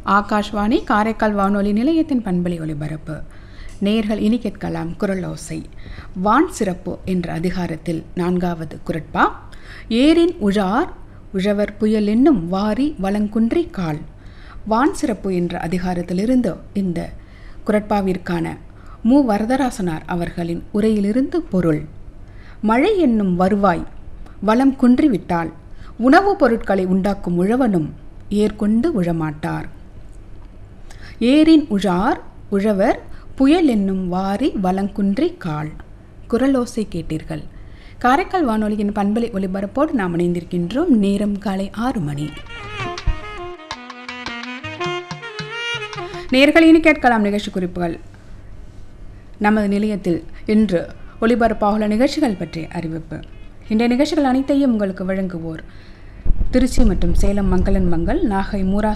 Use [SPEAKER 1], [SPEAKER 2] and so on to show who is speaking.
[SPEAKER 1] ஆகாஷ்வாணி காரைக்கால் வானொலி நிலையத்தின் பண்பலை ஒலிபரப்பு நேர்கள் இனி கேட்கலாம் குரல் ஓசை வான் சிறப்பு என்ற அதிகாரத்தில் நான்காவது குரட்பா ஏரின் உழார் உழவர் புயல் என்னும் வாரி வளங்குன்றி கால் வான் சிறப்பு என்ற அதிகாரத்திலிருந்து இந்த குரட்பாவிற்கான மு வரதராசனார் அவர்களின் உரையிலிருந்து பொருள் மழை என்னும் வருவாய் வளம் குன்றிவிட்டால் உணவுப் பொருட்களை உண்டாக்கும் உழவனும் ஏற்கொண்டு உழமாட்டார் ஏரின் உழார் உழவர் புயல் என்னும் வாரி வளங்குன்றி கால் குரலோசை கேட்டீர்கள் காரைக்கால் வானொலியின் பண்பலை ஒலிபரப்போடு நாம் இணைந்திருக்கின்றோம் நேரம் காலை ஆறு மணி நேர்களினி கேட்கலாம் நிகழ்ச்சி குறிப்புகள் நமது நிலையத்தில் இன்று ஒலிபரப்பாகுள்ள நிகழ்ச்சிகள் பற்றிய அறிவிப்பு இன்றைய நிகழ்ச்சிகள் அனைத்தையும் உங்களுக்கு வழங்குவோர் திருச்சி மற்றும் சேலம் மங்களன் மங்கள் நாகை மூரா